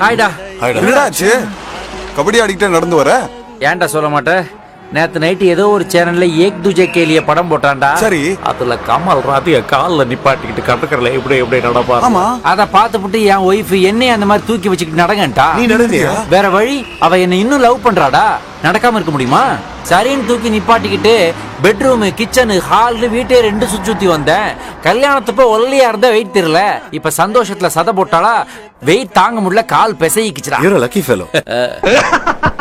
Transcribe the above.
ஹாய்டா என்னடா ஆச்சு கபடி ஆடிக்கிட்டே நடந்து வர ஏன்டா சொல்ல மாட்டேன் நேத்து நைட்டு ஏதோ ஒரு சேனல்ல ஏக் துஜே கேலிய படம் போட்டான்டா சரி. அதுல கமல் ராத்திய கால்ல நிப்பாட்டிக்கிட்டு கடற்கரையில இப்படி இப்படி நடப்பாரு ஆமா. அத பார்த்துப்புட்டு என் ஒய்ஃப் என்னைய அந்த மாதிரி தூக்கி வச்சுக்கிட்டு நடங்கன்ட்டா நீ நடந்தியா வேற வழி அவ என்ன இன்னும் லவ் பண்றாடா நடக்காம இருக்க முடியுமா சரின்னு தூக்கி நிப்பாட்டிக்கிட்டு பெட்ரூம் கிச்சனு ஹால் வீட்டே ரெண்டு சுத்தி சுத்தி வந்தேன் கல்யாணத்தப்ப ஒல்லியா இருந்தா வெயிட் தெரியல இப்ப சந்தோஷத்துல சதை போட்டாளா வெயிட் தாங்க முடியல கால் பிசைக்கிச்சுடா யூர் லக்கி ஃபெலோ